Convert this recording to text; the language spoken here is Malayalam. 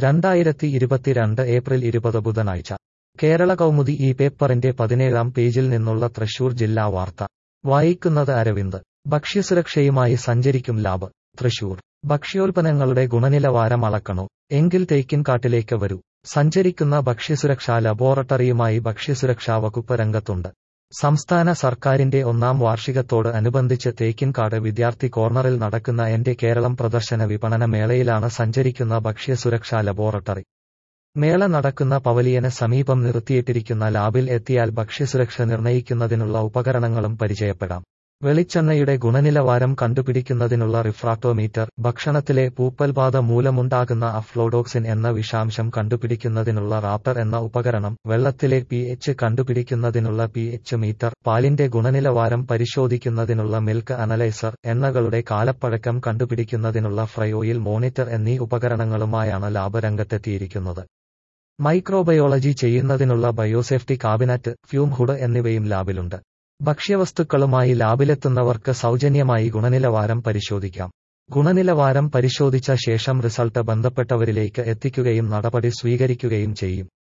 രണ്ടായിരത്തി ഇരുപത്തിരണ്ട് ഏപ്രിൽ ഇരുപത് ബുധനാഴ്ച കേരള കൗമുദി ഈ പേപ്പറിന്റെ പതിനേഴാം പേജിൽ നിന്നുള്ള തൃശൂർ ജില്ലാ വാർത്ത വായിക്കുന്നത് അരവിന്ദ് ഭക്ഷ്യസുരക്ഷയുമായി സഞ്ചരിക്കും ലാബ് തൃശൂർ ഭക്ഷ്യോൽപ്പന്നങ്ങളുടെ ഗുണനിലവാരം അളക്കണോ എങ്കിൽ തേക്കിൻകാട്ടിലേക്ക് വരൂ സഞ്ചരിക്കുന്ന ഭക്ഷ്യസുരക്ഷാ ലബോറട്ടറിയുമായി ഭക്ഷ്യസുരക്ഷാ വകുപ്പ് രംഗത്തുണ്ട് സംസ്ഥാന സർക്കാരിന്റെ ഒന്നാം വാർഷികത്തോട് അനുബന്ധിച്ച് തേക്കിൻകാട് വിദ്യാർത്ഥി കോർണറിൽ നടക്കുന്ന എന്റെ കേരളം പ്രദർശന വിപണന മേളയിലാണ് സഞ്ചരിക്കുന്ന ഭക്ഷ്യസുരക്ഷാ ലബോറട്ടറി മേള നടക്കുന്ന പവലിയന് സമീപം നിർത്തിയിട്ടിരിക്കുന്ന ലാബിൽ എത്തിയാൽ ഭക്ഷ്യസുരക്ഷ നിർണ്ണയിക്കുന്നതിനുള്ള ഉപകരണങ്ങളും പരിചയപ്പെടാം വെളിച്ചെണ്ണയുടെ ഗുണനിലവാരം കണ്ടുപിടിക്കുന്നതിനുള്ള റിഫ്രാക്ടോമീറ്റർ ഭക്ഷണത്തിലെ പൂപ്പൽബാധ മൂലമുണ്ടാകുന്ന അഫ്ലോഡോക്സിൻ എന്ന വിഷാംശം കണ്ടുപിടിക്കുന്നതിനുള്ള റാപ്പർ എന്ന ഉപകരണം വെള്ളത്തിലെ പി എച്ച് കണ്ടുപിടിക്കുന്നതിനുള്ള പി എച്ച് മീറ്റർ പാലിന്റെ ഗുണനിലവാരം പരിശോധിക്കുന്നതിനുള്ള മിൽക്ക് അനലൈസർ എണ്ണകളുടെ കാലപ്പഴക്കം കണ്ടുപിടിക്കുന്നതിനുള്ള ഫ്രൈ ഓയിൽ മോണിറ്റർ എന്നീ ഉപകരണങ്ങളുമായാണ് ലാബ് രംഗത്തെത്തിയിരിക്കുന്നത് മൈക്രോബയോളജി ചെയ്യുന്നതിനുള്ള ബയോസേഫ്റ്റി കാബിനറ്റ് ഫ്യൂം ഹുഡ് എന്നിവയും ലാബിലുണ്ട് ഭക്ഷ്യവസ്തുക്കളുമായി ലാബിലെത്തുന്നവർക്ക് സൗജന്യമായി ഗുണനിലവാരം പരിശോധിക്കാം ഗുണനിലവാരം പരിശോധിച്ച ശേഷം റിസൾട്ട് ബന്ധപ്പെട്ടവരിലേക്ക് എത്തിക്കുകയും നടപടി സ്വീകരിക്കുകയും ചെയ്യും